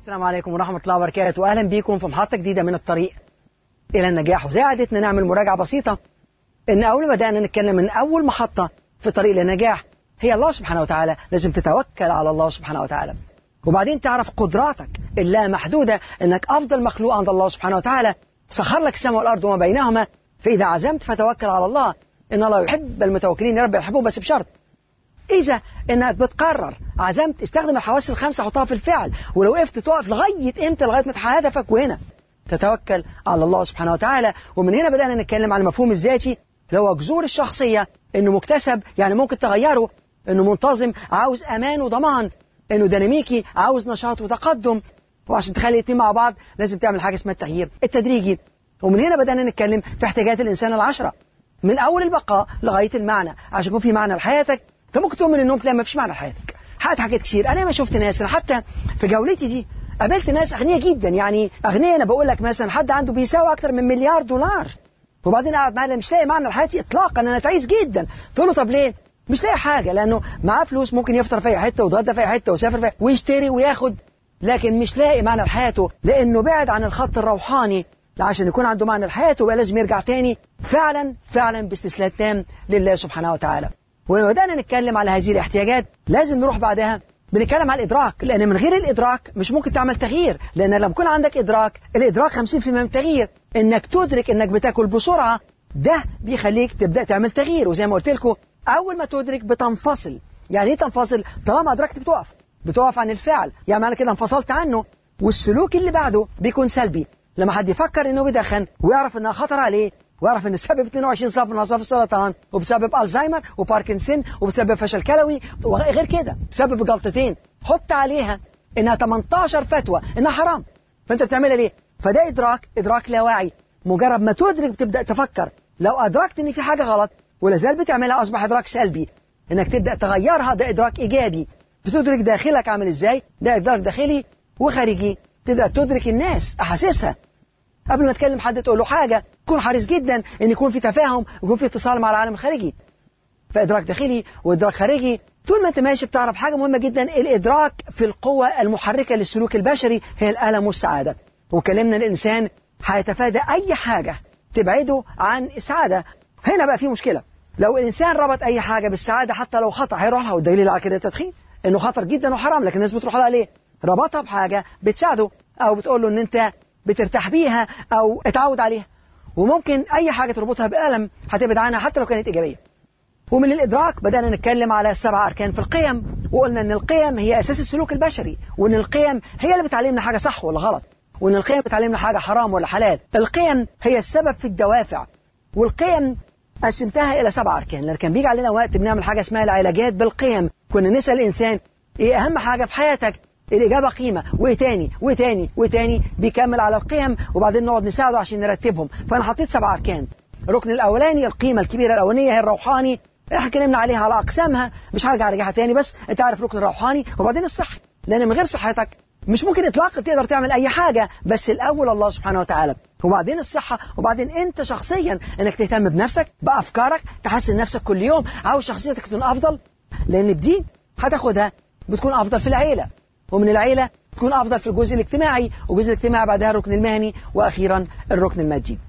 السلام عليكم ورحمة الله وبركاته أهلا بيكم في محطة جديدة من الطريق إلى النجاح وزي عادتنا نعمل مراجعة بسيطة إن أول ما بدأنا نتكلم من أول محطة في طريق للنجاح هي الله سبحانه وتعالى لازم تتوكل على الله سبحانه وتعالى وبعدين تعرف قدراتك اللامحدودة إنك أفضل مخلوق عند الله سبحانه وتعالى سخر لك السماء والأرض وما بينهما فإذا عزمت فتوكل على الله إن الله يحب المتوكلين يا رب يحبهم بس بشرط إذا إنك بتقرر عزمت استخدم الحواس الخمسة حطها في الفعل ولو وقفت تقف لغاية إمتى لغاية ما تحقق هدفك وهنا تتوكل على الله سبحانه وتعالى ومن هنا بدأنا نتكلم عن المفهوم الذاتي اللي هو جذور الشخصية إنه مكتسب يعني ممكن تغيره إنه منتظم عاوز أمان وضمان إنه ديناميكي عاوز نشاط وتقدم وعشان تخلي الاثنين مع بعض لازم تعمل حاجة اسمها التغيير التدريجي ومن هنا بدأنا نتكلم في احتياجات الإنسان العشرة من أول البقاء لغاية المعنى عشان يكون في معنى لحياتك انت ممكن تقوم من النوم تلاقي ما فيش معنى لحياتك حققت حاجات كتير انا ما شفت ناس انا حتى في جولتي دي قابلت ناس اغنياء جدا يعني اغنياء انا بقول لك مثلا حد عنده بيساوي اكتر من مليار دولار وبعدين قاعد معانا مش لاقي معنى لحياتي اطلاقا انا تعيس جدا تقول له طب ليه مش لاقي حاجه لانه معاه فلوس ممكن يفطر في اي حته ويتغدى في اي حته ويسافر في ويشتري وياخد لكن مش لاقي معنى لحياته لانه بعد عن الخط الروحاني عشان يكون عنده معنى لحياته بقى لازم يرجع تاني فعلا فعلا باستسلام تام لله سبحانه وتعالى ولما بدأنا نتكلم على هذه الاحتياجات لازم نروح بعدها بنتكلم على الإدراك لأن من غير الإدراك مش ممكن تعمل تغيير لأن لما يكون عندك إدراك الإدراك 50% من التغيير إنك تدرك إنك بتاكل بسرعة ده بيخليك تبدأ تعمل تغيير وزي ما قلت لكم أول ما تدرك بتنفصل يعني إيه تنفصل طالما أدركت بتقف بتقف عن الفعل يعني معنى كده انفصلت عنه والسلوك اللي بعده بيكون سلبي لما حد يفكر إنه بيدخن ويعرف إنها خطر عليه واعرف ان السبب 22 صف من اصناف السرطان وبسبب الزهايمر وباركنسون وبسبب فشل كلوي وغير كده بسبب جلطتين حط عليها انها 18 فتوى انها حرام فانت بتعملها ليه فده ادراك ادراك لا واعي مجرد ما تدرك بتبدا تفكر لو ادركت ان في حاجه غلط ولا زال بتعملها اصبح ادراك سلبي انك تبدا تغيرها ده ادراك ايجابي بتدرك داخلك عامل ازاي ده ادراك داخلي وخارجي تبدا تدرك الناس احاسيسها قبل ما تكلم حد تقول له حاجة تكون حريص جدا ان يكون في تفاهم ويكون في اتصال مع العالم الخارجي فإدراك داخلي وإدراك خارجي طول ما أنت ماشي بتعرف حاجة مهمة جدا الإدراك في القوة المحركة للسلوك البشري هي الألم والسعادة وكلمنا الإنسان هيتفادى أي حاجة تبعده عن السعادة هنا بقى في مشكلة لو الإنسان ربط أي حاجة بالسعادة حتى لو خطأ هيروح لها والدليل على كده التدخين إنه خطر جدا وحرام لكن الناس بتروح لها ليه؟ ربطها بحاجة بتساعده أو بتقول له إن أنت بترتاح بيها أو اتعود عليها وممكن أي حاجة تربطها بألم هتبعد عنها حتى لو كانت إيجابية ومن الإدراك بدأنا نتكلم على السبع أركان في القيم وقلنا أن القيم هي أساس السلوك البشري وأن القيم هي اللي بتعلمنا حاجة صح ولا غلط وأن القيم بتعلمنا حاجة حرام ولا حلال القيم هي السبب في الدوافع والقيم قسمتها إلى سبع أركان لأن كان بيجي علينا وقت بنعمل حاجة اسمها العلاجات بالقيم كنا نسأل الإنسان إيه أهم حاجة في حياتك الإجابة قيمة وإيه تاني وإيه تاني وإيه تاني بيكمل على القيم وبعدين نقعد نساعده عشان نرتبهم فأنا حطيت سبع أركان الركن الأولاني القيمة الكبيرة الأولانية هي الروحاني احنا اتكلمنا عليها على أقسامها مش هرجع أرجعها تاني بس أنت عارف الركن الروحاني وبعدين الصحي لأن من غير صحتك مش ممكن إطلاقا تقدر تعمل أي حاجة بس الأول الله سبحانه وتعالى وبعدين الصحة وبعدين أنت شخصيا إنك تهتم بنفسك بأفكارك تحسن نفسك كل يوم عاوز شخصيتك تكون أفضل لأن بدي هتاخدها بتكون أفضل في العيلة ومن العيلة تكون أفضل في الجزء الاجتماعي والجزء الاجتماعي بعدها الركن المهني وأخيرا الركن المادي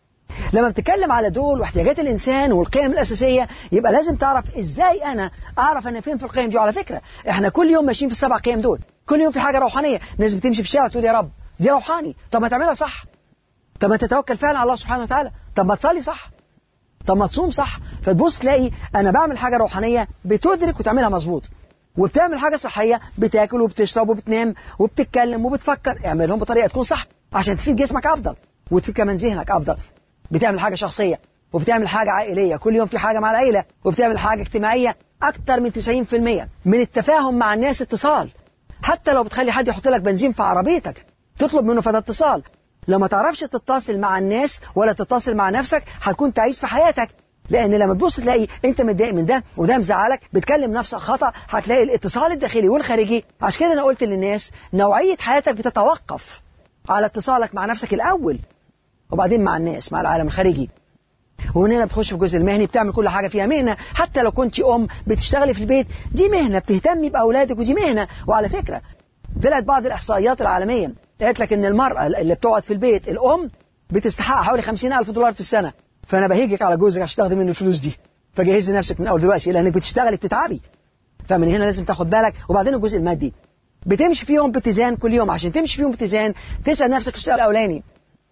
لما بتتكلم على دول واحتياجات الإنسان والقيم الأساسية يبقى لازم تعرف إزاي أنا أعرف أنا فين في القيم دي وعلى فكرة إحنا كل يوم ماشيين في السبع قيم دول كل يوم في حاجة روحانية ناس بتمشي في الشارع تقول يا رب دي روحاني طب ما تعملها صح طب ما تتوكل فعلا على الله سبحانه وتعالى طب ما تصلي صح طب ما تصوم صح فتبص تلاقي أنا بعمل حاجة روحانية بتدرك وتعملها مظبوط وبتعمل حاجة صحية بتاكل وبتشرب وبتنام وبتتكلم وبتفكر اعملهم بطريقة تكون صح عشان تفيد جسمك أفضل وتفيد كمان ذهنك أفضل بتعمل حاجة شخصية وبتعمل حاجة عائلية كل يوم في حاجة مع العيلة وبتعمل حاجة اجتماعية أكتر من 90% من التفاهم مع الناس اتصال حتى لو بتخلي حد يحط لك بنزين في عربيتك تطلب منه فده اتصال لو ما تعرفش تتصل مع الناس ولا تتصل مع نفسك هتكون تعيش في حياتك لان لما تبص تلاقي انت متضايق من ده وده مزعلك بتكلم نفسك خطا هتلاقي الاتصال الداخلي والخارجي عشان كده انا قلت للناس نوعيه حياتك بتتوقف على اتصالك مع نفسك الاول وبعدين مع الناس مع العالم الخارجي ومن هنا بتخش في الجزء المهني بتعمل كل حاجه فيها مهنه حتى لو كنت ام بتشتغلي في البيت دي مهنه بتهتمي باولادك ودي مهنه وعلى فكره طلعت بعض الإحصائيات العالمية قالت لك إن المرأة اللي بتقعد في البيت الأم بتستحق حوالي 50 ألف دولار في السنة فأنا بهيجك على جوزك عشان تاخدي منه الفلوس دي فجهزي نفسك من أول دلوقتي لأنك بتشتغلي بتتعبي فمن هنا لازم تاخد بالك وبعدين الجزء المادي بتمشي فيهم باتزان كل يوم عشان تمشي فيهم باتزان تسأل نفسك السؤال الأولاني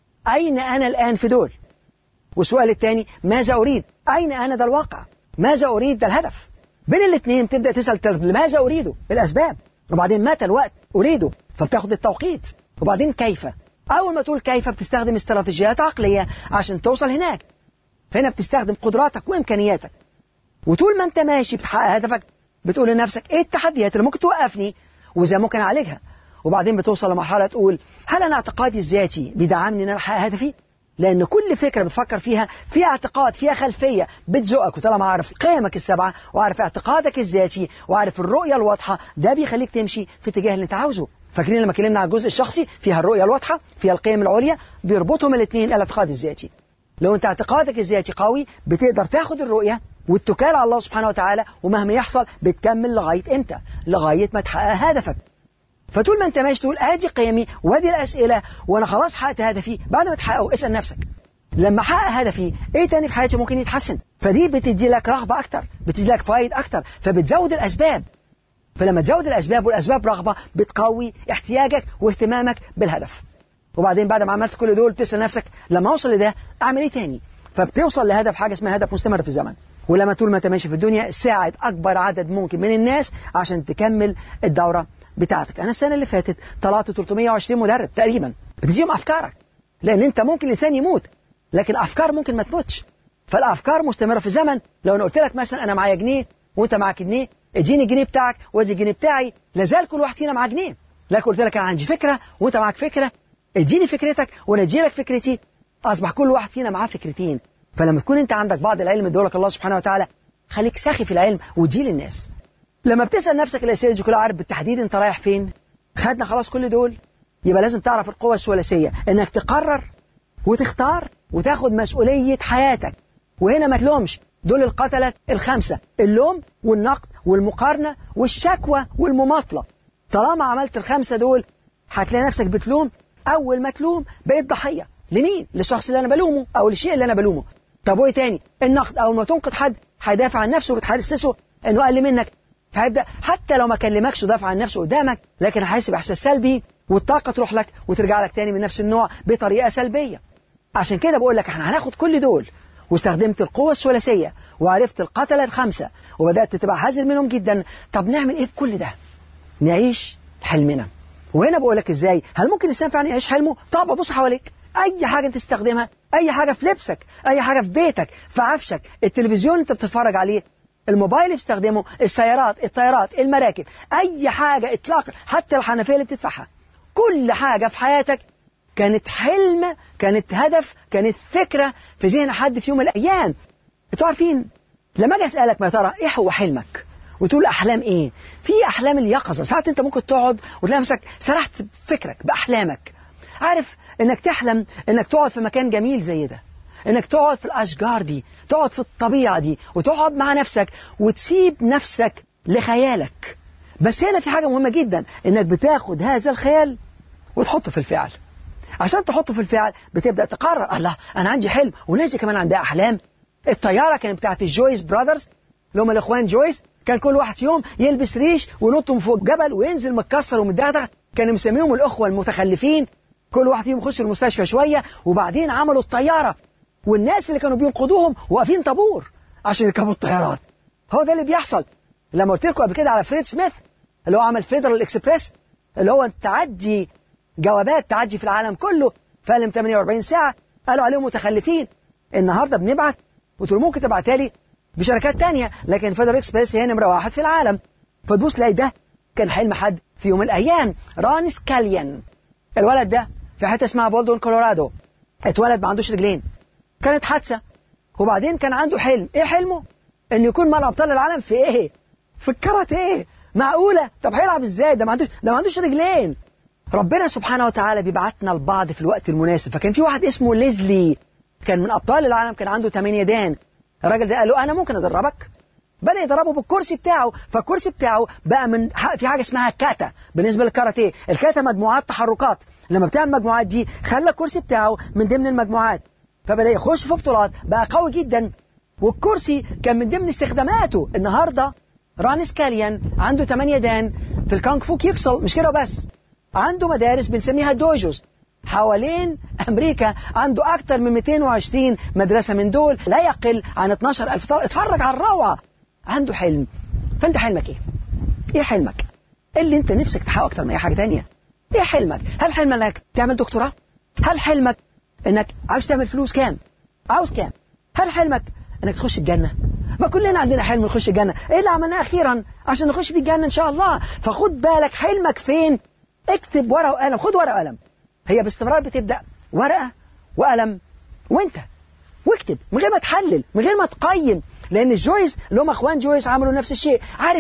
أين أنا الآن في دول والسؤال الثاني ماذا أريد أين أنا ده الواقع ماذا أريد ده الهدف بين الاثنين تبدأ تسأل لماذا أريده الأسباب وبعدين متى الوقت أريده فبتاخد التوقيت وبعدين كيف أول ما تقول كيف بتستخدم استراتيجيات عقلية عشان توصل هناك فهنا بتستخدم قدراتك وإمكانياتك وطول ما أنت ماشي بتحقق هدفك بتقول لنفسك إيه التحديات اللي ممكن توقفني وإزاي ممكن أعالجها وبعدين بتوصل لمرحلة تقول هل أنا اعتقادي الذاتي بيدعمني إن أنا أحقق هدفي؟ لأن كل فكرة بتفكر فيها فيها اعتقاد فيها خلفية بتزقك وطالما عارف قيمك السبعة وعارف اعتقادك الذاتي وعارف الرؤية الواضحة ده بيخليك تمشي في اتجاه اللي أنت عاوزه فاكرين لما اتكلمنا على الجزء الشخصي فيها الرؤية الواضحة فيها القيم العليا بيربطهم الاثنين الاعتقاد الذاتي لو أنت اعتقادك الذاتي قوي بتقدر تاخد الرؤية والتكال على الله سبحانه وتعالى ومهما يحصل بتكمل لغاية امتى لغاية ما تحقق هدفك فطول ما انت ماشي تقول ادي قيمي وادي الاسئله وانا خلاص حققت هدفي بعد ما تحققه اسال نفسك لما احقق هدفي ايه تاني في حياتي ممكن يتحسن فدي بتدي لك رغبه اكتر بتدي لك فوائد اكتر فبتزود الاسباب فلما تزود الاسباب والاسباب رغبه بتقوي احتياجك واهتمامك بالهدف وبعدين بعد ما عملت كل دول تسال نفسك لما اوصل لده اعمل ايه تاني فبتوصل لهدف حاجه اسمها هدف مستمر في الزمن ولما طول ما انت ماشي في الدنيا ساعد اكبر عدد ممكن من الناس عشان تكمل الدوره بتاعتك انا السنه اللي فاتت طلعت 320 مدرب تقريبا بتديهم افكارك لان انت ممكن الانسان يموت لكن افكار ممكن ما تموتش فالافكار مستمره في الزمن لو انا قلت لك مثلا انا معايا جنيه وانت معاك جنيه اديني الجنيه بتاعك وادي الجنيه بتاعي لازال كل واحد فينا معاه جنيه لكن قلت لك انا عندي فكره وانت معاك فكره اديني فكرتك وانا ادي لك فكرتي اصبح كل واحد فينا معاه فكرتين فلما تكون انت عندك بعض العلم ادولك الله سبحانه وتعالى خليك ساخي في العلم ودي للناس لما بتسال نفسك الاسئله دي كلها عارف بالتحديد انت رايح فين خدنا خلاص كل دول يبقى لازم تعرف القوة الثلاثية انك تقرر وتختار وتاخد مسؤولية حياتك وهنا ما تلومش دول القتلة الخمسة اللوم والنقد والمقارنة والشكوى والمماطلة طالما عملت الخمسة دول هتلاقي نفسك بتلوم أول ما تلوم بقيت ضحية لمين؟ للشخص اللي أنا بلومه أو للشيء اللي أنا بلومه طب وإيه تاني؟ النقد أول ما تنقد حد هيدافع عن نفسه وبتحسسه إنه أقل منك فهيبدأ حتى لو ما كلمكش ودافع عن نفسه قدامك لكن هيحس بإحساس سلبي والطاقة تروح لك وترجع لك تاني من نفس النوع بطريقة سلبية عشان كده بقول لك احنا هناخد كل دول واستخدمت القوة الثلاثية وعرفت القتلة الخمسة وبدأت تبقى حذر منهم جدا طب نعمل ايه في كل ده نعيش حلمنا وهنا بقول لك ازاي هل ممكن الانسان فعلا يعيش حلمه طب بص حواليك اي حاجه انت تستخدمها اي حاجه في لبسك اي حاجه في بيتك في عفشك التلفزيون انت بتتفرج عليه الموبايل اللي بتستخدمه السيارات الطيارات المراكب اي حاجه اطلاقا حتى الحنفيه اللي بتدفعها كل حاجه في حياتك كانت حلم كانت هدف كانت فكره في ذهن حد في يوم من الايام انتوا عارفين لما اجي اسالك ما ترى ايه هو حلمك وتقول احلام ايه في احلام اليقظه ساعات انت ممكن تقعد وتلاقي نفسك سرحت بفكرك باحلامك عارف انك تحلم انك تقعد في مكان جميل زي ده انك تقعد في الاشجار دي تقعد في الطبيعه دي وتقعد مع نفسك وتسيب نفسك لخيالك بس هنا في حاجه مهمه جدا انك بتاخد هذا الخيال وتحطه في الفعل عشان تحطه في الفعل بتبدا تقرر الله انا عندي حلم والناس دي كمان عندها احلام الطياره كانت بتاعت الجويس براذرز اللي هم الاخوان جويس كان كل واحد فيهم يلبس ريش وينط من فوق جبل وينزل متكسر ومدغدغ كانوا مسميهم الاخوه المتخلفين كل واحد فيهم يخش المستشفى شويه وبعدين عملوا الطياره والناس اللي كانوا بينقذوهم واقفين طابور عشان يركبوا الطيارات هو ده اللي بيحصل لما قلت لكم قبل كده على فريد سميث اللي هو عمل فيدرال اكسبريس اللي هو تعدي جوابات تعدي في العالم كله فقال 48 ساعه قالوا عليهم متخلفين النهارده بنبعت قلت له ممكن تبعتها لي بشركات تانية لكن فيدرال اكسبريس هي نمره واحد في العالم فتبص تلاقي ده كان حلم حد في يوم من الايام ران سكاليان الولد ده في حته اسمها بولدون كولورادو اتولد ما عندوش رجلين كانت حادثه وبعدين كان عنده حلم ايه حلمه ان يكون مال ابطال العالم في ايه في الكاراتيه معقوله طب هيلعب ازاي ده ما عندوش ده ما عندوش رجلين ربنا سبحانه وتعالى بيبعتنا البعض في الوقت المناسب فكان في واحد اسمه ليزلي كان من ابطال العالم كان عنده 8 يدان الراجل ده قال له انا ممكن ادربك بدأ يضربه بالكرسي بتاعه فالكرسي بتاعه بقى من في حاجة اسمها كاتا بالنسبة للكاراتيه الكاتا مجموعات تحركات لما بتعمل المجموعات دي خلى الكرسي بتاعه من ضمن المجموعات فبدأ يخش في بطولات بقى قوي جدا والكرسي كان من ضمن استخداماته النهارده ران سكاليان عنده 8 دان في الكونغ فو كيكسل مش كده وبس عنده مدارس بنسميها دوجوز حوالين أمريكا عنده أكثر من 220 مدرسة من دول لا يقل عن 12 ألف طالب اتفرج على الروعة عنده حلم فأنت حلمك إيه؟ إيه حلمك؟ إيه اللي أنت نفسك تحققه أكتر من أي حاجة تانية؟ إيه حلمك؟ هل حلمك إنك تعمل دكتوراه؟ هل حلمك إنك عاوز تعمل فلوس كام؟ عاوز كام؟ هل حلمك إنك تخش الجنة؟ ما كلنا عندنا حلم نخش الجنة إيه اللي عملناه أخيرا عشان نخش في الجنة إن شاء الله فخد بالك حلمك فين اكتب ورقة وقلم خد ورقة وقلم هي باستمرار بتبدأ ورقة وقلم وانت واكتب من غير ما تحلل من غير ما تقيم لأن جويس اللي هم أخوان جويس عملوا نفس الشيء عارف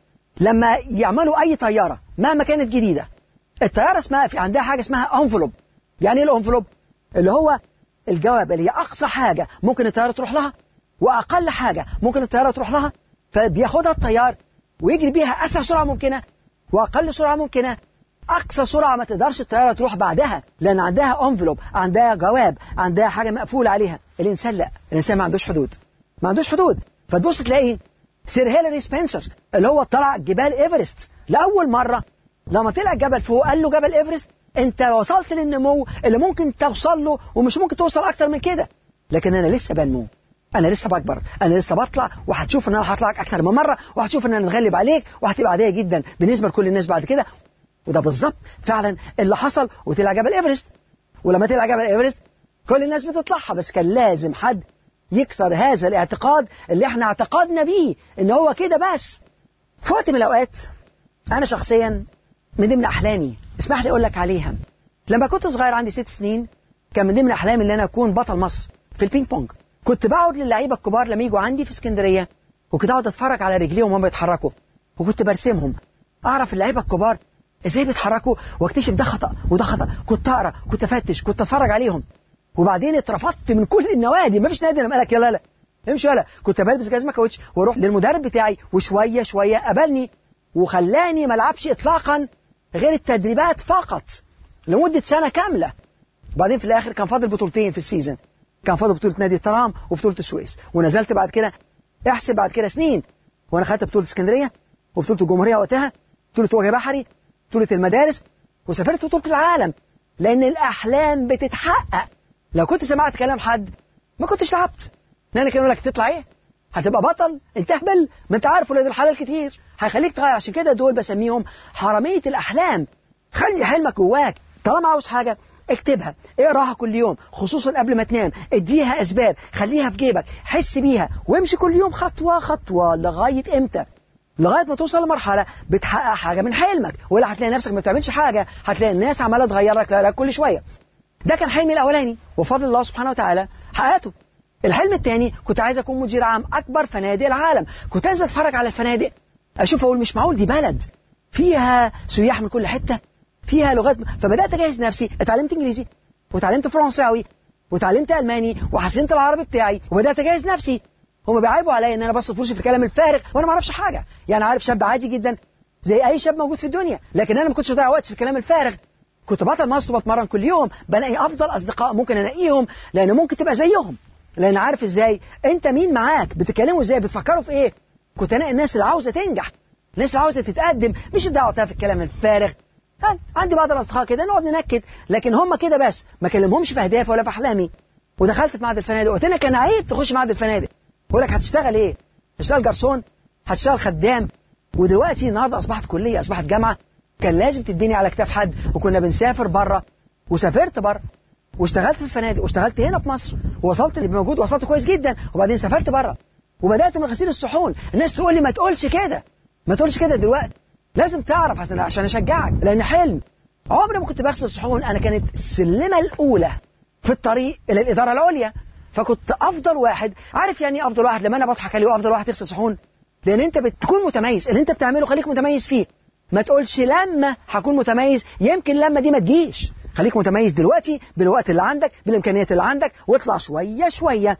لما يعملوا أي طيارة مهما كانت جديدة الطيارة اسمها في عندها حاجة اسمها انفلوب يعني ايه الانفلوب اللي هو الجواب اللي هي أقصى حاجة ممكن الطيارة تروح لها وأقل حاجة ممكن الطيارة تروح لها فبياخدها الطيار ويجري بيها أسرع سرعة ممكنة وأقل سرعة ممكنة أقصى سرعة ما تقدرش الطيارة تروح بعدها لأن عندها انفلوب عندها جواب عندها حاجة مقفولة عليها الإنسان لا الإنسان ما عندوش حدود ما عندوش حدود فتبص تلاقي سير هيلاري سبنسر اللي هو طلع جبال إيفرست لأول مرة لما طلع جبل فوق قال له جبل إيفرست أنت وصلت للنمو اللي ممكن توصل له ومش ممكن توصل أكتر من كده لكن أنا لسه بنمو انا لسه بكبر انا لسه بطلع وهتشوف ان انا هطلعك اكتر من مره وهتشوف ان انا اتغلب عليك وهتبقى عاديه جدا بالنسبه لكل الناس بعد كده وده بالظبط فعلا اللي حصل وطلع جبل ايفرست ولما طلع جبل ايفرست كل الناس بتطلعها بس كان لازم حد يكسر هذا الاعتقاد اللي احنا اعتقدنا بيه ان هو كده بس في وقت من الاوقات انا شخصيا من ضمن احلامي اسمح لي اقول لك عليها لما كنت صغير عندي ست سنين كان من ضمن احلامي ان انا اكون بطل مصر في البينج بونج كنت بقعد للعيبه الكبار لما يجوا عندي في اسكندريه وكنت اقعد اتفرج على رجليهم وهم بيتحركوا وكنت برسمهم اعرف اللعيبه الكبار ازاي بيتحركوا واكتشف ده خطا وده خطا كنت اقرا كنت افتش كنت اتفرج عليهم وبعدين اترفضت من كل النوادي ما فيش نادي لما قالك يلا لا امشي ولا كنت بلبس جزمه كاوتش واروح للمدرب بتاعي وشويه شويه قبلني وخلاني ما العبش اطلاقا غير التدريبات فقط لمده سنه كامله وبعدين في الاخر كان فاضل بطولتين في السيزون كان فاضل بطوله نادي الترام وبطوله السويس ونزلت بعد كده احسب بعد كده سنين وانا خدت بطوله اسكندريه وبطوله الجمهوريه وقتها بطوله وجه بحري بطوله المدارس وسافرت بطوله العالم لان الاحلام بتتحقق لو كنت سمعت كلام حد ما كنتش لعبت لان كان يقول لك تطلع ايه هتبقى بطل انت اهبل ما انت عارف ولاد الحلال كتير هيخليك تغير عشان كده دول بسميهم حراميه الاحلام خلي حلمك جواك طالما عاوز حاجه اكتبها اقراها كل يوم خصوصا قبل ما تنام اديها اسباب خليها في جيبك حس بيها وامشي كل يوم خطوه خطوه لغايه امتى لغايه ما توصل لمرحله بتحقق حاجه من حلمك ولا هتلاقي نفسك ما بتعملش حاجه هتلاقي الناس عماله تغير لك لك كل شويه ده كان حلمي الاولاني وفضل الله سبحانه وتعالى حققته الحلم الثاني كنت عايز اكون مدير عام اكبر فنادق العالم كنت انزل اتفرج على الفنادق اشوف اقول مش معقول دي بلد فيها سياح من كل حته فيها لغات فبدات اجهز نفسي اتعلمت انجليزي وتعلمت فرنساوي وتعلمت الماني وحسنت العربي بتاعي وبدات اجهز نفسي هم بيعيبوا عليا ان انا بصرف فلوسي في الكلام الفارغ وانا ما اعرفش حاجه يعني عارف شاب عادي جدا زي اي شاب موجود في الدنيا لكن انا ما كنتش اضيع وقت في الكلام الفارغ كنت بطل مصر وبتمرن كل يوم بلاقي افضل اصدقاء ممكن الاقيهم لان ممكن تبقى زيهم لان عارف ازاي انت مين معاك بتتكلموا ازاي بتفكروا في ايه كنت الاقي الناس اللي عاوزه تنجح الناس اللي عاوزه تتقدم مش الدعوه في الكلام الفارغ عندي بعض الاصدقاء كده نقعد ننكد لكن هم كده بس ما كلمهمش في اهدافي ولا في احلامي ودخلت في معهد الفنادق قلت لك كان عيب تخش معهد الفنادق بقول لك هتشتغل ايه هتشتغل جرسون هتشتغل خدام ودلوقتي النهارده اصبحت كليه اصبحت جامعه كان لازم تتبني على كتاف حد وكنا بنسافر بره وسافرت بره واشتغلت في الفنادق واشتغلت هنا في مصر ووصلت اللي موجود وصلت كويس جدا وبعدين سافرت بره وبدات من غسيل الصحون الناس تقول لي ما تقولش كده ما تقولش كده دلوقتي لازم تعرف عشان عشان اشجعك لان حلم عمري ما كنت بغسل الصحون انا كانت السلمه الاولى في الطريق الى الاداره العليا فكنت افضل واحد عارف يعني ايه افضل واحد لما انا بضحك عليه وافضل واحد يغسل صحون لان انت بتكون متميز اللي انت بتعمله خليك متميز فيه ما تقولش لما هكون متميز يمكن لما دي ما تجيش خليك متميز دلوقتي بالوقت اللي عندك بالامكانيات اللي عندك واطلع شويه شويه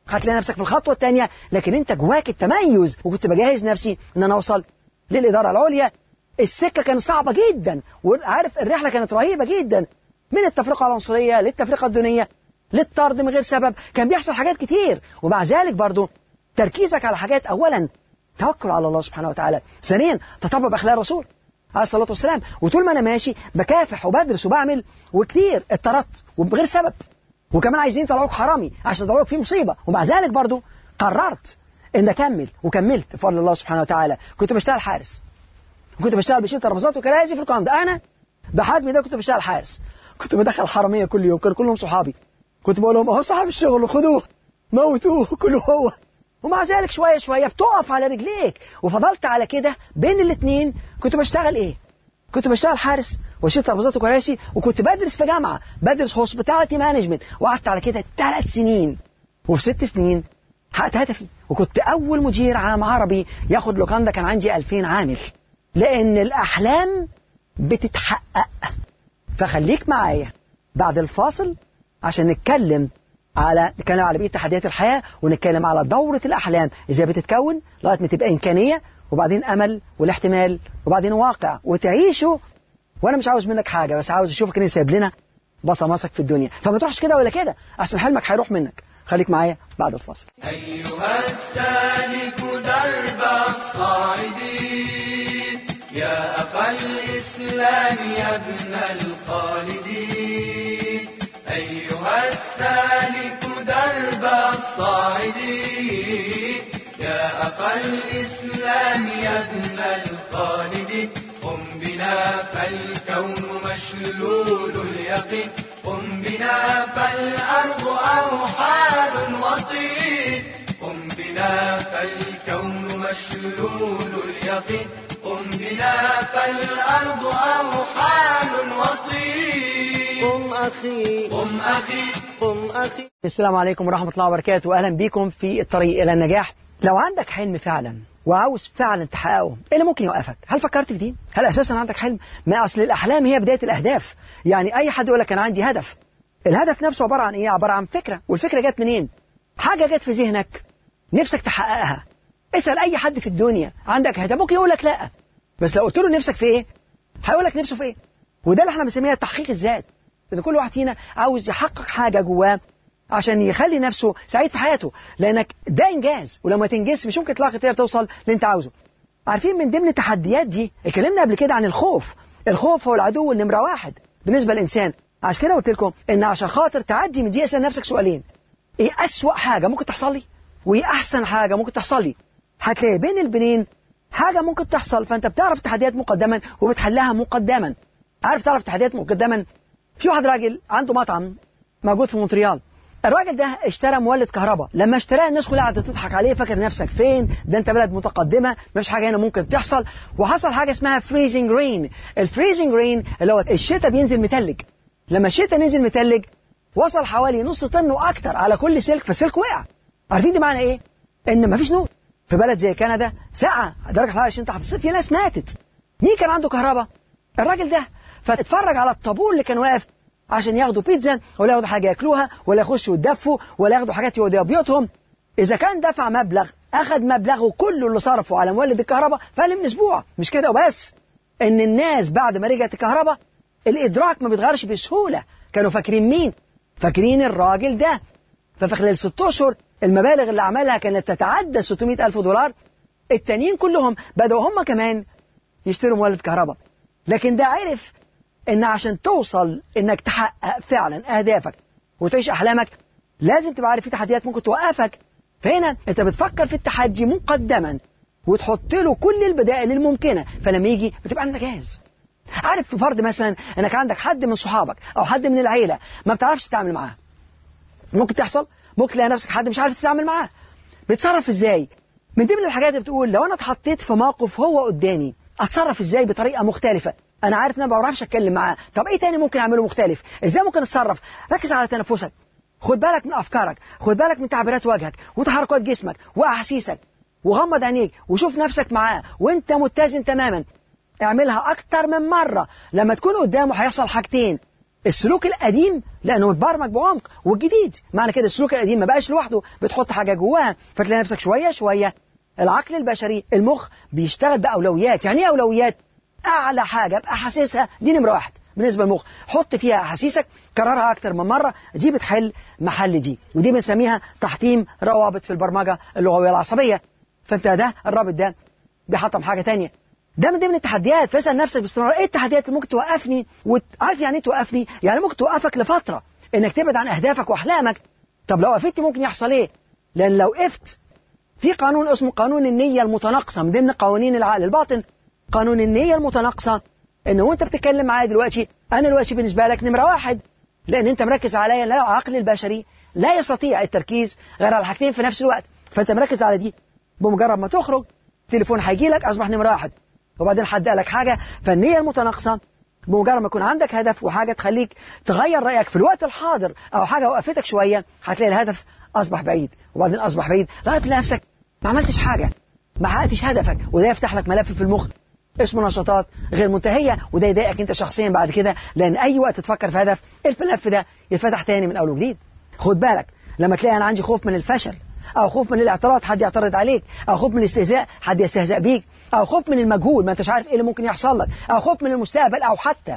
هتلاقي نفسك في الخطوه الثانيه لكن انت جواك التميز وكنت بجهز نفسي ان انا اوصل للاداره العليا السكه كانت صعبه جدا وعارف الرحله كانت رهيبه جدا من التفرقه العنصريه للتفرقه الدينيه للطرد من غير سبب كان بيحصل حاجات كتير ومع ذلك برضو تركيزك على حاجات اولا توكل على الله سبحانه وتعالى ثانيا تطبق باخلاق الرسول عليه الصلاه والسلام وطول ما انا ماشي بكافح وبدرس وبعمل وكتير اتطردت وبغير سبب وكمان عايزين يطلعوك حرامي عشان يطلعوك في مصيبه ومع ذلك برضو قررت ان اكمل وكملت بفضل الله سبحانه وتعالى كنت بشتغل حارس كنت بشتغل بشيل ترابيزات وكراسي في القناه انا بحجمي ده كنت بشتغل حارس كنت بدخل حراميه كل يوم كانوا كلهم صحابي كنت بقول لهم اهو صاحب الشغل خدوه موتوه كله هو ومع ذلك شويه شويه بتقف على رجليك وفضلت على كده بين الاثنين كنت بشتغل ايه؟ كنت بشتغل حارس واشيل ترابيزات وكراسي وكنت بدرس في جامعه بدرس هوسبيتاليتي مانجمنت وقعدت على كده ثلاث سنين وفي ست سنين حققت هدفي وكنت اول مدير عام عربي ياخد لوكاندا كان عندي 2000 عامل لان الاحلام بتتحقق فخليك معايا بعد الفاصل عشان نتكلم على نتكلم على بقيه تحديات الحياه ونتكلم على دوره الاحلام ازاي بتتكون لغايه ما تبقى امكانيه وبعدين امل والاحتمال وبعدين واقع وتعيشه وانا مش عاوز منك حاجه بس عاوز اشوفك ان سايب لنا بصماتك في الدنيا فما تروحش كده ولا كده احسن حلمك هيروح منك خليك معايا بعد الفاصل أيها السالك درب الصاعدين يا أخا الإسلام يا ابن الخالدين أيها السالك درب الصاعدين يا أخا الإسلام يا ابن الخالدين قم بنا فالكون مشلول اليقين قم بنا فالأرض أوحال وطين قم بنا فالكون مشلول اليقين قم بنا فالأرض أوحال وطين قم أخي قم أخي قم أخي السلام عليكم ورحمة الله وبركاته أهلا بكم في الطريق إلى النجاح لو عندك حلم فعلا وعاوز فعلا تحققه ايه اللي ممكن يوقفك هل فكرت في دي هل اساسا عندك حلم ما اصل الاحلام هي بدايه الاهداف يعني اي حد يقول لك انا عندي هدف الهدف نفسه عباره عن ايه عباره عن فكره والفكره جت منين حاجه جت في ذهنك نفسك تحققها اسال اي حد في الدنيا عندك هدف ممكن يقول لك لا بس لو قلت له نفسك في ايه هيقول لك نفسه في ايه وده اللي احنا بنسميها تحقيق الذات ان كل واحد فينا عاوز يحقق حاجه جواه عشان يخلي نفسه سعيد في حياته لانك ده انجاز ولما تنجز مش ممكن تلاقي تقدر توصل اللي انت عاوزه عارفين من ضمن التحديات دي اتكلمنا قبل كده عن الخوف الخوف هو العدو النمره واحد بالنسبه للانسان عشان كده قلت لكم ان عشان خاطر تعدي من دي اسال نفسك سؤالين ايه اسوأ حاجه ممكن تحصل لي وايه احسن حاجه ممكن تحصل لي هتلاقي بين البنين حاجه ممكن تحصل فانت بتعرف التحديات مقدما وبتحلها مقدما عارف تعرف التحديات مقدما في واحد راجل عنده مطعم موجود في مونتريال الراجل ده اشترى مولد كهرباء لما اشتراه الناس كلها قعدت تضحك عليه فاكر نفسك فين ده انت بلد متقدمه مفيش حاجه هنا ممكن تحصل وحصل حاجه اسمها فريزنج رين الفريزنج رين اللي هو الشتاء بينزل متلج لما الشتاء نزل متلج وصل حوالي نص طن واكتر على كل سلك فالسلك وقع عارفين دي معنى ايه ان مفيش نور في بلد زي كندا ساعه درجه حراره 20 تحت الصفر في ناس ماتت مين كان عنده كهرباء الراجل ده فاتفرج على الطابور اللي كان واقف عشان ياخدوا بيتزا ولا ياخدوا حاجه ياكلوها ولا يخشوا يتدفوا ولا ياخدوا حاجات يوديها بيوتهم اذا كان دفع مبلغ اخذ مبلغه كله اللي صرفه على مولد الكهرباء فقل من اسبوع مش كده وبس ان الناس بعد ما رجعت الكهرباء الادراك ما بيتغيرش بسهوله كانوا فاكرين مين فاكرين الراجل ده ففي خلال ست اشهر المبالغ اللي عملها كانت تتعدى 600 الف دولار التانيين كلهم بدأوا هم كمان يشتروا مولد كهرباء لكن ده عرف ان عشان توصل انك تحقق فعلا اهدافك وتعيش احلامك لازم تبقى عارف في تحديات ممكن توقفك فهنا انت بتفكر في التحدي مقدما وتحط له كل البدائل الممكنه فلما يجي بتبقى عندك جاهز عارف في فرض مثلا انك عندك حد من صحابك او حد من العيله ما بتعرفش تتعامل معاه ممكن تحصل ممكن تلاقي نفسك حد مش عارف تتعامل معاه بتصرف ازاي من ضمن الحاجات اللي بتقول لو انا اتحطيت في موقف هو قدامي اتصرف ازاي بطريقه مختلفه انا عارف ان انا ما بعرفش اتكلم معاه طب ايه تاني ممكن اعمله مختلف ازاي ممكن اتصرف ركز على تنفسك خد بالك من افكارك خد بالك من تعبيرات وجهك وتحركات جسمك واحاسيسك وغمض عينيك وشوف نفسك معاه وانت متزن تماما اعملها اكتر من مره لما تكون قدامه هيحصل حاجتين السلوك القديم لانه متبرمج بعمق والجديد معنى كده السلوك القديم ما بقاش لوحده بتحط حاجه جواها فتلاقي نفسك شويه شويه العقل البشري المخ بيشتغل باولويات يعني ايه اولويات اعلى حاجه ابقى حاسسها دي نمره واحد بالنسبه للمخ حط فيها احاسيسك كررها اكتر من مره دي بتحل محل دي ودي بنسميها تحطيم روابط في البرمجه اللغويه العصبيه فانت ده الرابط ده بيحطم حاجه تانية ده من ضمن التحديات فاسال نفسك باستمرار ايه التحديات اللي ممكن توقفني وعارف يعني ايه توقفني يعني ممكن توقفك لفتره انك تبعد عن اهدافك واحلامك طب لو وقفت ممكن يحصل ايه لان لو وقفت في قانون اسمه قانون النية المتناقصة من ضمن قوانين العقل الباطن قانون النية المتناقصة ان وانت بتتكلم معايا دلوقتي انا دلوقتي بالنسبة لك نمرة واحد لان انت مركز عليا لا العقل البشري لا يستطيع التركيز غير على حاجتين في نفس الوقت فانت مركز على دي بمجرد ما تخرج تليفون هيجي لك اصبح نمرة واحد وبعدين حد قال لك حاجة فالنية المتناقصة بمجرد ما يكون عندك هدف وحاجة تخليك تغير رأيك في الوقت الحاضر أو حاجة وقفتك شوية هتلاقي الهدف أصبح بعيد وبعدين أصبح بعيد لغاية تلاقي نفسك ما عملتش حاجة ما حققتش هدفك وده يفتح لك ملف في المخ اسمه نشاطات غير منتهية وده يضايقك انت شخصيا بعد كده لان اي وقت تفكر في هدف الملف ده يتفتح تاني من اول وجديد خد بالك لما تلاقي انا عندي خوف من الفشل او خوف من الاعتراض حد يعترض عليك او خوف من الاستهزاء حد يستهزأ بيك او خوف من المجهول ما انتش عارف ايه اللي ممكن يحصل لك او خوف من المستقبل او حتى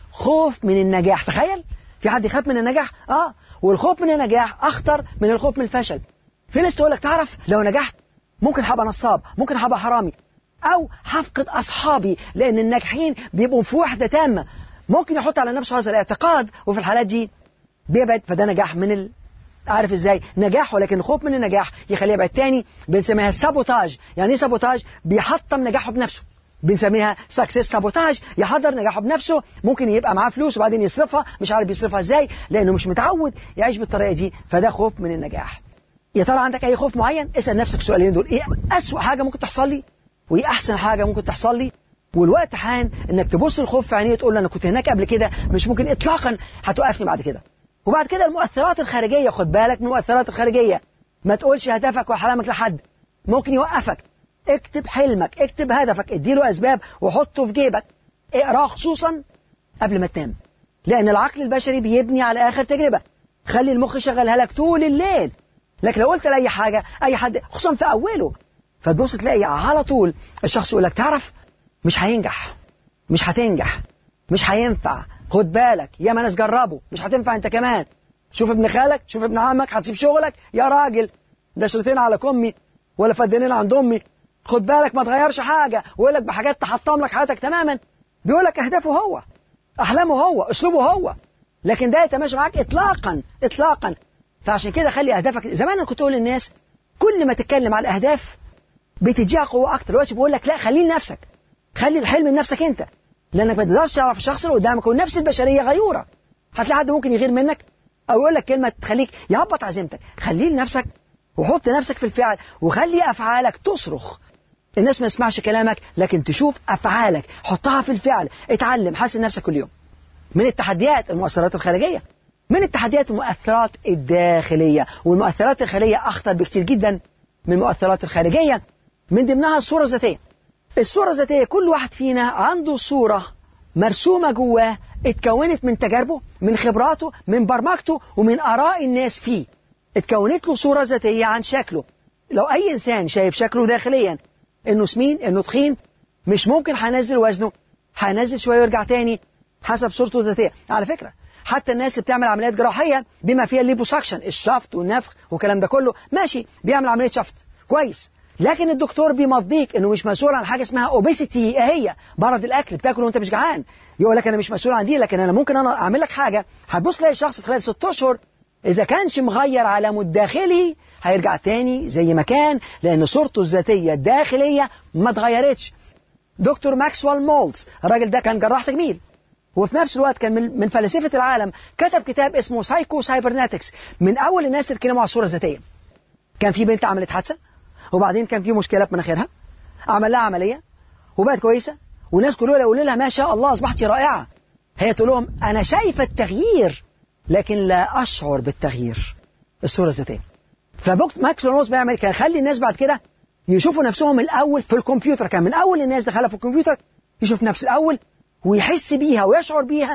خوف من النجاح تخيل في حد يخاف من النجاح اه والخوف من النجاح اخطر من الخوف من الفشل في ناس تقول لك تعرف لو نجحت ممكن هبقى نصاب ممكن هبقى حرامي او هفقد اصحابي لان الناجحين بيبقوا في وحده تامه ممكن يحط على نفسه هذا الاعتقاد وفي الحالات دي بيبعد فده نجاح من ال... عارف ازاي نجاح ولكن الخوف من النجاح يخليه يبعد تاني بنسميها سابوتاج يعني ايه سابوتاج بيحطم نجاحه بنفسه بنسميها سكسس سابوتاج يحضر نجاحه بنفسه ممكن يبقى معاه فلوس وبعدين يصرفها مش عارف يصرفها ازاي لانه مش متعود يعيش بالطريقه دي فده خوف من النجاح يا ترى عندك اي خوف معين اسال نفسك السؤالين دول ايه اسوأ حاجه ممكن تحصل لي وايه احسن حاجه ممكن تحصل لي والوقت حان انك تبص الخوف في عينيه وتقول له انا كنت هناك قبل كده مش ممكن اطلاقا هتوقفني بعد كده وبعد كده المؤثرات الخارجيه خد بالك من المؤثرات الخارجيه ما تقولش هدفك واحلامك لحد ممكن يوقفك اكتب حلمك اكتب هدفك اديله اسباب وحطه في جيبك اقراه خصوصا قبل ما تنام لان العقل البشري بيبني على اخر تجربه خلي المخ يشغلها لك طول الليل لكن لو قلت لاي حاجه اي حد خصوصا في اوله فتبص تلاقي على طول الشخص يقول لك تعرف مش هينجح مش هتنجح مش هينفع خد بالك يا ما ناس جربوا مش هتنفع انت كمان شوف ابن خالك شوف ابن عمك هتسيب شغلك يا راجل ده شريطين على كمي ولا فدانين عند امي خد بالك ما تغيرش حاجه ويقول لك بحاجات تحطم لك حياتك تماما بيقول لك اهدافه هو احلامه هو اسلوبه هو لكن ده يتماشى معاك اطلاقا اطلاقا فعشان كده خلي اهدافك زمان انا كنت اقول للناس كل ما تتكلم على الاهداف بتديها قوه اكتر دلوقتي بقول لك لا خليه لنفسك خلي الحلم لنفسك انت لانك ما تقدرش تعرف الشخص اللي قدامك والنفس البشريه غيوره هتلاقي حد ممكن يغير منك او يقول لك كلمه تخليك يهبط عزيمتك خليه لنفسك وحط نفسك في الفعل وخلي افعالك تصرخ الناس ما تسمعش كلامك لكن تشوف افعالك حطها في الفعل اتعلم حسن نفسك كل يوم من التحديات المؤثرات الخارجيه من التحديات المؤثرات الداخليه والمؤثرات الخارجيه اخطر بكتير جدا من المؤثرات الخارجيه من ضمنها الصوره الذاتيه الصوره الذاتيه كل واحد فينا عنده صوره مرسومه جواه اتكونت من تجاربه من خبراته من برمجته ومن اراء الناس فيه اتكونت له صوره ذاتيه عن شكله لو اي انسان شايف شكله داخليا انه سمين انه تخين مش ممكن هنزل وزنه هنزل شويه ويرجع تاني حسب صورته الذاتيه على فكره حتى الناس اللي بتعمل عمليات جراحيه بما فيها الليبوساكشن الشفط والنفخ والكلام ده كله ماشي بيعمل عمليه شفط كويس لكن الدكتور بيمضيك انه مش مسؤول عن حاجه اسمها اوبيسيتي هي مرض الاكل بتاكل وانت مش جعان يقول لك انا مش مسؤول عن دي لكن انا ممكن انا اعمل لك حاجه هتبص تلاقي الشخص في خلال ست اشهر اذا كانش مغير علامه الداخلي هيرجع تاني زي ما كان لان صورته الذاتيه الداخليه ما اتغيرتش دكتور ماكسويل مولتز الراجل ده كان جراح تجميل وفي نفس الوقت كان من, من فلاسفه العالم كتب كتاب اسمه سايكو سايبرناتكس من اول الناس اللي اتكلموا على الصوره الذاتيه كان في بنت عملت حادثه وبعدين كان في مشكله في مناخيرها عمل لها عمليه وبقت كويسه والناس كلها يقولوا لها ما شاء الله اصبحتي رائعه هي تقول لهم انا شايفه التغيير لكن لا اشعر بالتغيير الصوره الذاتيه فبوكس ماكس لونوس بيعمل كان يخلي الناس بعد كده يشوفوا نفسهم الاول في الكمبيوتر كان من اول الناس دخلها في الكمبيوتر يشوف نفسه الاول ويحس بيها ويشعر بيها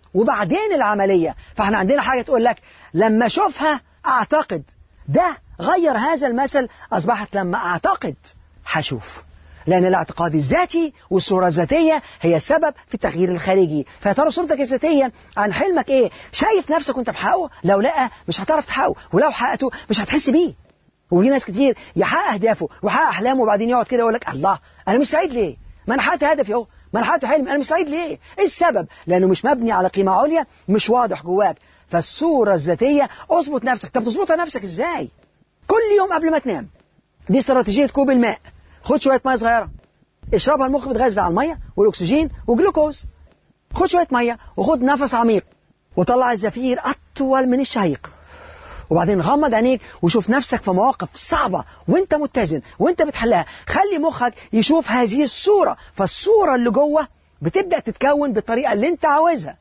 وبعدين العملية فاحنا عندنا حاجة تقول لك لما اشوفها اعتقد ده غير هذا المثل اصبحت لما اعتقد هشوف لأن الاعتقاد الذاتي والصورة الذاتية هي سبب في التغيير الخارجي فيا ترى صورتك الذاتية عن حلمك إيه شايف نفسك وأنت بحققه لو لا مش هتعرف تحققه ولو حققته مش هتحس بيه وفي ناس كتير يحقق أهدافه ويحقق أحلامه وبعدين يقعد كده يقول لك الله أنا مش سعيد ليه ما أنا حققت هدفي أهو ما أنا حققت حلمي أنا مش سعيد ليه إيه السبب لأنه مش مبني على قيمة عليا مش واضح جواك فالصورة الذاتية اظبط نفسك طب تظبطها نفسك إزاي كل يوم قبل ما تنام دي استراتيجية كوب الماء خد شوية مية صغيرة اشربها المخ بيتغذى على المية والأكسجين وجلوكوز خد شوية مية وخد نفس عميق وطلع الزفير أطول من الشهيق وبعدين غمض عينيك وشوف نفسك في مواقف صعبة وانت متزن وانت بتحلها خلي مخك يشوف هذه الصورة فالصورة اللي جوه بتبدأ تتكون بالطريقة اللي انت عاوزها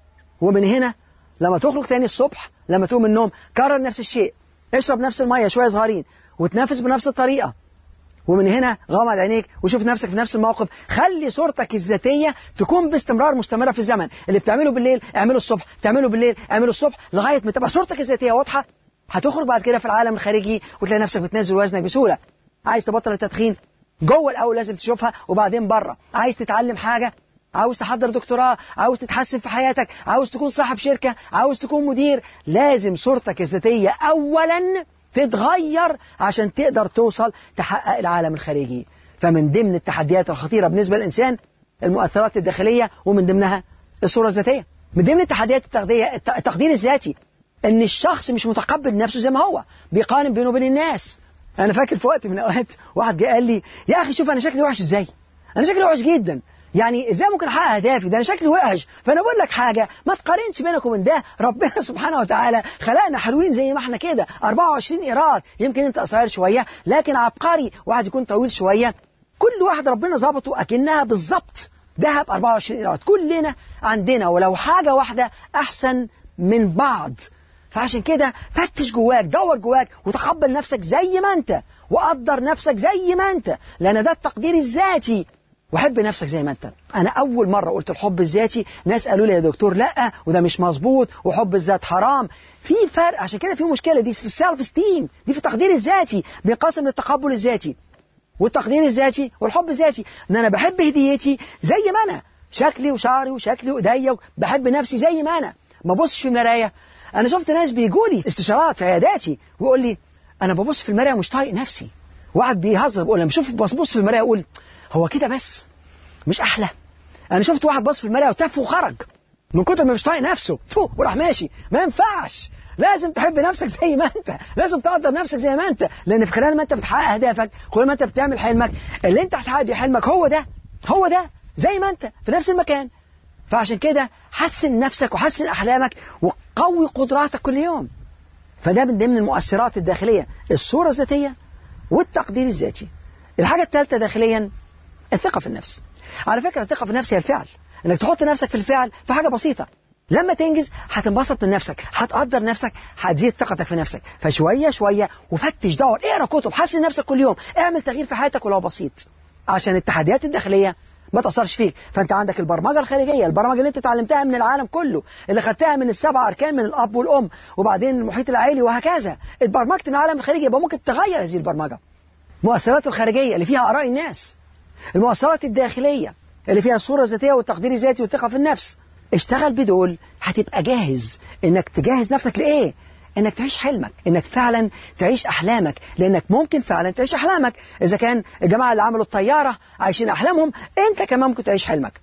ومن هنا لما تخرج تاني الصبح لما تقوم من النوم كرر نفس الشيء اشرب نفس المية شوية صغيرين وتنفس بنفس الطريقة ومن هنا غمض عينيك وشوف نفسك في نفس الموقف خلي صورتك الذاتية تكون باستمرار مستمرة في الزمن اللي بتعمله بالليل اعمله الصبح تعمله بالليل اعمله الصبح لغاية ما تبقى صورتك الذاتية واضحة هتخرج بعد كده في العالم الخارجي وتلاقي نفسك بتنزل وزنك بسهولة عايز تبطل التدخين جوه الأول لازم تشوفها وبعدين بره عايز تتعلم حاجة عاوز تحضر دكتوراه عاوز تتحسن في حياتك عاوز تكون صاحب شركة عاوز تكون مدير لازم صورتك الذاتية أولا تتغير عشان تقدر توصل تحقق العالم الخارجي فمن ضمن التحديات الخطيرة بالنسبة للإنسان المؤثرات الداخلية ومن ضمنها الصورة الذاتية من ضمن التحديات التغذية التقدير الذاتي ان الشخص مش متقبل نفسه زي ما هو بيقارن بينه وبين الناس انا فاكر في وقت من الاوقات واحد جه قال لي يا اخي شوف انا شكلي وحش ازاي انا شكلي وحش جدا يعني ازاي ممكن احقق اهدافي ده انا شكلي وحش فانا بقول لك حاجه ما تقارنش بينك وبين ده ربنا سبحانه وتعالى خلقنا حلوين زي ما احنا كده 24 ايراد يمكن انت قصير شويه لكن عبقري واحد يكون طويل شويه كل واحد ربنا ظبطه اكنها بالظبط ذهب 24 ايراد كلنا عندنا ولو حاجه واحده احسن من بعض فعشان كده فتش جواك دور جواك وتقبل نفسك زي ما انت وقدر نفسك زي ما انت لان ده التقدير الذاتي وحب نفسك زي ما انت انا اول مره قلت الحب الذاتي ناس قالوا لي يا دكتور لا وده مش مظبوط وحب الذات حرام في فرق عشان كده في مشكله دي في السيلف ستيم دي في التقدير الذاتي بينقسم للتقبل الذاتي والتقدير الذاتي والحب الذاتي ان انا بحب هديتي زي ما انا شكلي وشعري وشكلي وايديا بحب نفسي زي ما انا ما ببصش في المرايه انا شفت ناس بيجوا لي استشارات في عياداتي ويقول لي انا ببص في المرايه مش طايق نفسي واحد بيهزر بيقول لما بشوف ببص في المرايه اقول هو كده بس مش احلى انا شفت واحد بص في المرايه وتف وخرج من كتر ما مش طايق نفسه تو وراح ماشي ما ينفعش لازم تحب نفسك زي ما انت لازم تقدر نفسك زي ما انت لان في خلال ما انت بتحقق اهدافك كل ما انت بتعمل حلمك اللي انت هتحقق بيه حلمك هو ده هو ده زي ما انت في نفس المكان فعشان كده حسن نفسك وحسن احلامك وقوي قدراتك كل يوم فده من ضمن المؤثرات الداخليه الصوره الذاتيه والتقدير الذاتي الحاجه الثالثه داخليا الثقه في النفس على فكره الثقه في النفس هي الفعل انك تحط نفسك في الفعل في حاجه بسيطه لما تنجز هتنبسط من نفسك هتقدر نفسك هتزيد ثقتك في نفسك فشويه شويه وفتش دور اقرا كتب حسن نفسك كل يوم اعمل تغيير في حياتك ولو بسيط عشان التحديات الداخليه ما تأثرش فيك فأنت عندك البرمجة الخارجية البرمجة اللي أنت اتعلمتها من العالم كله اللي خدتها من السبع أركان من الأب والأم وبعدين المحيط العائلي وهكذا اتبرمجت من العالم الخارجي يبقى ممكن تغير هذه البرمجة المؤثرات الخارجية اللي فيها آراء الناس المؤثرات الداخلية اللي فيها الصورة الذاتية والتقدير الذاتي والثقة في النفس اشتغل بدول هتبقى جاهز انك تجهز نفسك لايه انك تعيش حلمك انك فعلا تعيش احلامك لانك ممكن فعلا تعيش احلامك اذا كان الجماعه اللي عملوا الطياره عايشين احلامهم انت كمان ممكن تعيش حلمك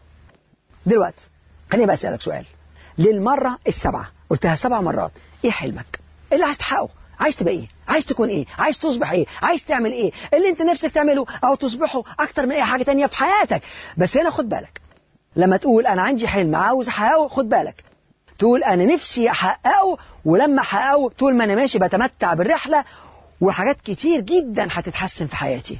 دلوقتي خليني بقى اسالك سؤال للمره السبعه قلتها سبع مرات ايه حلمك ايه اللي عايز تحققه عايز تبقى ايه عايز تكون ايه عايز تصبح ايه عايز تعمل ايه اللي انت نفسك تعمله او تصبحه اكتر من اي حاجه تانية في حياتك بس هنا خد بالك لما تقول انا عندي حلم عاوز احققه خد بالك تقول انا نفسي احققه ولما احققه طول ما انا ماشي بتمتع بالرحله وحاجات كتير جدا هتتحسن في حياتي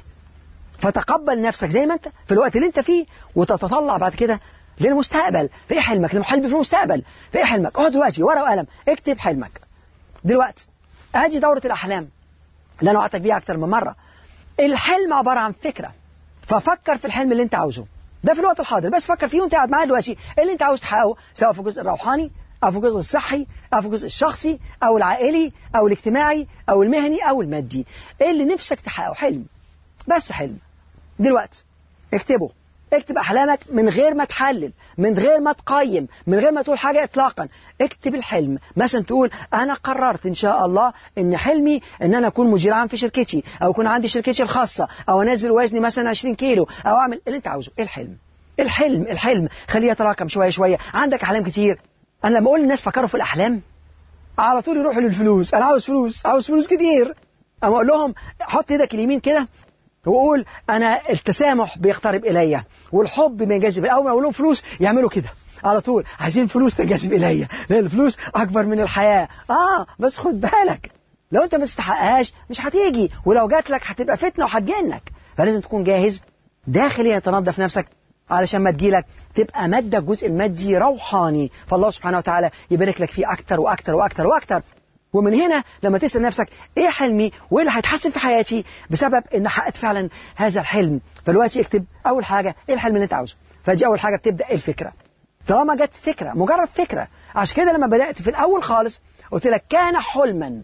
فتقبل نفسك زي ما انت في الوقت اللي انت فيه وتتطلع بعد كده للمستقبل في ايه حلمك للحلم في المستقبل في ايه حلمك اقعد دلوقتي ورقه وقلم اكتب حلمك دلوقتي ادي دوره الاحلام اللي انا وعدتك بيها اكتر من مره الحلم عباره عن فكره ففكر في الحلم اللي انت عاوزه ده في الوقت الحاضر بس فكر فيه وانت قاعد معايا دلوقتي إيه اللي انت عاوز تحققه سواء في الجزء الروحاني أو في الجزء الصحي أو في الجزء الشخصي أو العائلي أو الاجتماعي أو المهني أو المادي إيه اللي نفسك تحققه حلم بس حلم دلوقتي اكتبه اكتب احلامك من غير ما تحلل من غير ما تقيم من غير ما تقول حاجه اطلاقا اكتب الحلم مثلا تقول انا قررت ان شاء الله ان حلمي ان انا اكون مدير عام في شركتي او يكون عندي شركتي الخاصه او انزل وزني مثلا 20 كيلو او اعمل اللي انت عاوزه ايه الحلم الحلم الحلم خليه يتراكم شويه شويه عندك احلام كتير انا لما اقول للناس فكروا في الاحلام على طول يروحوا للفلوس انا عاوز فلوس عاوز فلوس كتير اما اقول لهم حط ايدك اليمين كده وقول انا التسامح بيقترب الي والحب بينجذب اول ما اقول لهم فلوس يعملوا كده على طول عايزين فلوس تنجذب الي لان الفلوس اكبر من الحياه اه بس خد بالك لو انت ما تستحقهاش مش هتيجي ولو جات لك هتبقى فتنه وهتجنك فلازم تكون جاهز داخليا تنظف نفسك علشان ما تجيلك تبقى مادة الجزء المادي روحاني فالله سبحانه وتعالى يبارك لك فيه أكتر وأكتر وأكتر وأكتر ومن هنا لما تسأل نفسك إيه حلمي وإيه اللي هيتحسن في حياتي بسبب إن حققت فعلا هذا الحلم فدلوقتي اكتب أول حاجة إيه الحلم اللي أنت عاوزه فدي أول حاجة بتبدأ الفكرة طالما جت فكرة مجرد فكرة عشان كده لما بدأت في الأول خالص قلت لك كان حلما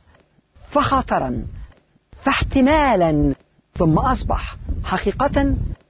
فخطرا فاحتمالا ثم أصبح حقيقة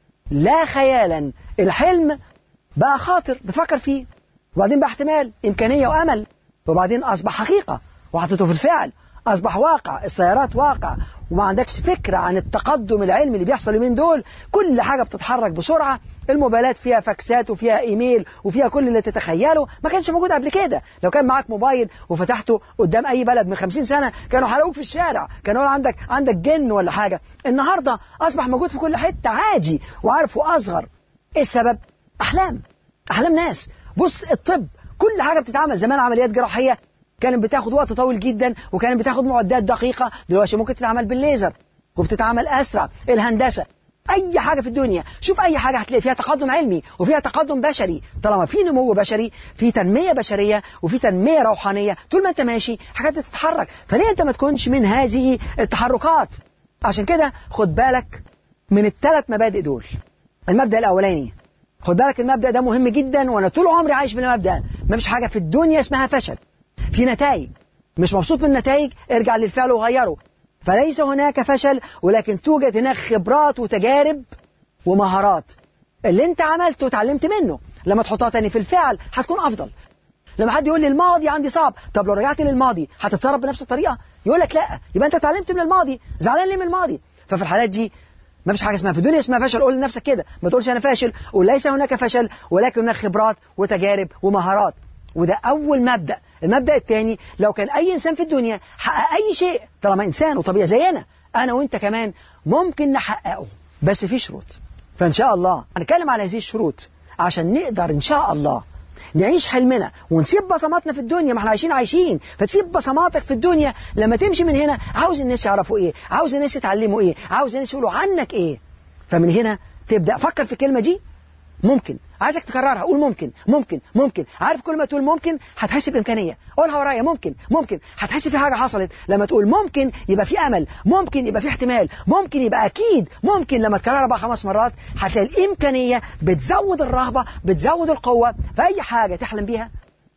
لا خيالا الحلم بقى خاطر بفكر فيه وبعدين بقى احتمال إمكانية وأمل وبعدين أصبح حقيقة وحطيته في الفعل أصبح واقع السيارات واقع وما عندكش فكرة عن التقدم العلمي اللي بيحصل من دول كل حاجة بتتحرك بسرعة الموبايلات فيها فاكسات وفيها ايميل وفيها كل اللي تتخيله ما كانش موجود قبل كده لو كان معاك موبايل وفتحته قدام اي بلد من 50 سنة كانوا حرقوك في الشارع كانوا عندك عندك جن ولا حاجة النهاردة اصبح موجود في كل حتة عادي وعارف واصغر ايه السبب احلام احلام ناس بص الطب كل حاجة بتتعمل زمان عمليات جراحية كانت بتاخد وقت طويل جدا وكانت بتاخد معدات دقيقة دلوقتي ممكن تتعمل بالليزر وبتتعمل أسرع الهندسة أي حاجة في الدنيا شوف أي حاجة هتلاقي فيها تقدم علمي وفيها تقدم بشري طالما في نمو بشري في تنمية بشرية وفي تنمية روحانية طول ما أنت ماشي حاجات بتتحرك فليه أنت ما تكونش من هذه التحركات عشان كده خد بالك من الثلاث مبادئ دول المبدأ الأولاني خد بالك المبدأ ده مهم جدا وأنا طول عمري عايش بالمبدأ ما فيش حاجة في الدنيا اسمها فشل في نتائج مش مبسوط من النتائج ارجع للفعل وغيره فليس هناك فشل ولكن توجد هناك خبرات وتجارب ومهارات اللي انت عملته وتعلمت منه لما تحطها تاني في الفعل هتكون افضل لما حد يقول لي الماضي عندي صعب طب لو رجعت للماضي هتتصرف بنفس الطريقه يقول لك لا يبقى انت اتعلمت من الماضي زعلان ليه من الماضي ففي الحالات دي ما فيش حاجه اسمها في الدنيا اسمها فشل قول لنفسك كده ما تقولش انا فاشل قول ليس هناك فشل ولكن هناك خبرات وتجارب ومهارات وده أول مبدأ المبدأ الثاني لو كان أي إنسان في الدنيا حقق أي شيء طالما إنسان وطبيعي زينا أنا وإنت كمان ممكن نحققه بس في شروط فإن شاء الله هنتكلم على هذه الشروط عشان نقدر إن شاء الله نعيش حلمنا ونسيب بصماتنا في الدنيا ما احنا عايشين عايشين فتسيب بصماتك في الدنيا لما تمشي من هنا عاوز الناس يعرفوا ايه عاوز الناس يتعلموا ايه عاوز الناس يقولوا عنك ايه فمن هنا تبدأ فكر في الكلمة دي ممكن عايزك تكررها قول ممكن ممكن ممكن عارف كل ما تقول ممكن هتحس بامكانيه قولها ورايا ممكن ممكن هتحس في حاجه حصلت لما تقول ممكن يبقى في امل ممكن يبقى في احتمال ممكن يبقى اكيد ممكن لما تكررها بقى خمس مرات هتلاقي الامكانيه بتزود الرهبه بتزود القوه فاي حاجه تحلم بيها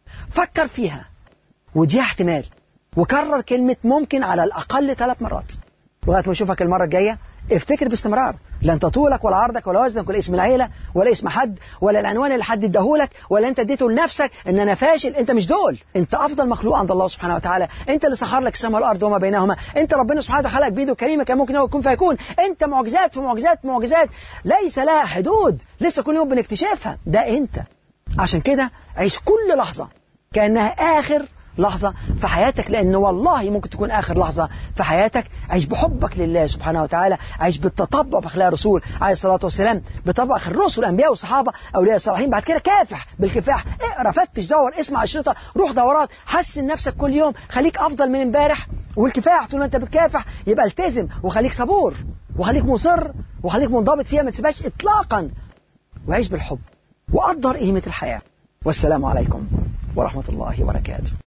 فكر فيها ودي احتمال وكرر كلمه ممكن على الاقل ثلاث مرات لغايه ما اشوفك المره الجايه افتكر باستمرار لا انت طولك ولا عرضك ولا وزنك ولا اسم العيله ولا اسم حد ولا العنوان اللي حد اداهولك ولا انت اديته لنفسك ان انا فاشل انت مش دول انت افضل مخلوق عند الله سبحانه وتعالى انت اللي سخر لك السماء والارض وما بينهما انت ربنا سبحانه وتعالى خلقك بيده كريمه كان ممكن هو يكون فيكون انت معجزات في معجزات معجزات ليس لها حدود لسه كل يوم بنكتشفها ده انت عشان كده عيش كل لحظه كانها اخر لحظة في حياتك لأن والله ممكن تكون آخر لحظة في حياتك عيش بحبك لله سبحانه وتعالى عيش بالتطبع بأخلاق الرسول عليه الصلاة والسلام بطبع الرسل الأنبياء والصحابة أولياء الصالحين بعد كده كافح بالكفاح اقرا فتش دور اسمع أشرطة روح دورات حسن نفسك كل يوم خليك أفضل من امبارح والكفاح طول ما أنت بتكافح يبقى التزم وخليك صبور وخليك مصر وخليك منضبط فيها ما تسيبهاش إطلاقا وعيش بالحب وقدر قيمة الحياة والسلام عليكم ورحمة الله وبركاته